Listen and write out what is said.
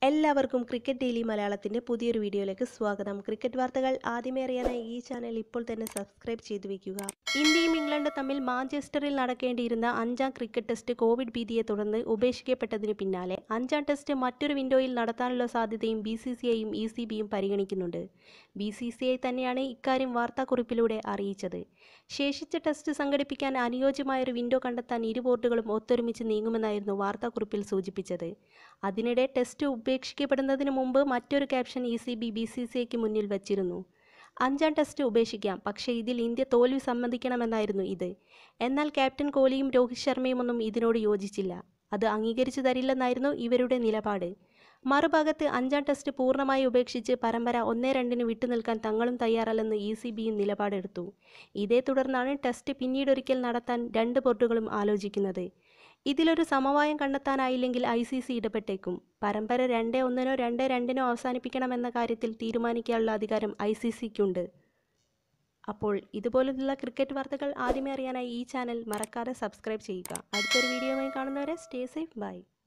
എല്ലാവർക്കും cricket daily മലയാളത്തിൻ്റെ പുതിയൊരു വീഡിയോയിലേക്ക് സ്വാഗതം ക്രിക്കറ്റ് വാർത്തകൾ ആദ്യമേ അറിയാനായി ഈ ചാനൽ ഇപ്പോൾ തന്നെ സബ്സ്ക്രൈബ് ചെയ്തു വെക്കുക ഇന്ത്യയും ഇംഗ്ലണ്ടും തമ്മിൽ മാഞ്ചസ്റ്ററിൽ നടക്കേണ്ടിയിരുന്ന അഞ്ചാം ക്രിക്കറ്റ് ടെസ്റ്റ് കോവിഡ് ഭീതിയെ തുടർന്ന് ഉപേക്ഷിക്കപ്പെട്ടതിന് പിന്നാലെ അഞ്ചാം ടെസ്റ്റ് മറ്റൊരു വിൻഡോയിൽ നടത്താനുള്ള സാധ്യതയും ബി സി സി ഐയും ഇ സി ബിയും പരിഗണിക്കുന്നുണ്ട് ബി സി സി ഐ തന്നെയാണ് ഇക്കാര്യം വാർത്താക്കുറിപ്പിലൂടെ അറിയിച്ചത് ശേഷിച്ച ടെസ്റ്റ് സംഘടിപ്പിക്കാൻ അനുയോജ്യമായൊരു വിൻഡോ കണ്ടെത്താൻ ഇരു ബോർഡുകളും ഒത്തൊരുമിച്ച് നീങ്ങുമെന്നായിരുന്നു വാർത്താക്കുറിപ്പിൽ സൂചിപ്പിച്ചത് അതിനിടെ ടെസ്റ്റ് ഉപേക്ഷിക്കപ്പെടുന്നതിന് മുമ്പ് മറ്റൊരു option E C B B C C ഐക്ക് മുന്നിൽ വച്ചിരുന്നു അഞ്ചാം ടെസ്റ്റ് ഉപേക്ഷിക്കാം പക്ഷേ ഇതിൽ ഇന്ത്യ തോൽവി സമ്മതിക്കണമെന്നായിരുന്നു ഇത് എന്നാൽ ക്യാപ്റ്റൻ കോഹ്ലിയും രോഹിത് ശർമ്മയും ഒന്നും ഇതിനോട് യോജിച്ചില്ല അത് അംഗീകരിച്ചു തരില്ലെന്നായിരുന്നു ഇവരുടെ നിലപാട് മറുഭാഗത്ത് അഞ്ചാം ടെസ്റ്റ് പൂർണ്ണമായി ഉപേക്ഷിച്ച് പരമ്പര ഒന്നേ രണ്ടിന് വിട്ടുനിൽക്കാൻ തങ്ങളും തയ്യാറല്ലെന്ന് ഇ സി ബിയും നിലപാടെടുത്തു ഇതേ തുടർന്നാണ് ടെസ്റ്റ് പിന്നീടൊരിക്കൽ നടത്താൻ രണ്ട് ബോർഡുകളും ആലോചിക്കുന്നത് ഇതിലൊരു സമവായം കണ്ടെത്താനായില്ലെങ്കിൽ ഐ സി സി ഇടപെട്ടേക്കും പരമ്പര രണ്ട് ഒന്നിനോ രണ്ട് രണ്ടിനോ അവസാനിപ്പിക്കണമെന്ന കാര്യത്തിൽ തീരുമാനിക്കാനുള്ള അധികാരം ഐ സി സിക്കുണ്ട് അപ്പോൾ ഇതുപോലുള്ള ക്രിക്കറ്റ് വാർത്തകൾ ആദ്യമേ അറിയാനായി ഈ ചാനൽ മറക്കാതെ സബ്സ്ക്രൈബ് ചെയ്യുക അടുത്തൊരു വീഡിയോയുമായി കാണുന്നവരെ സ്റ്റേ സേഫ് ബൈ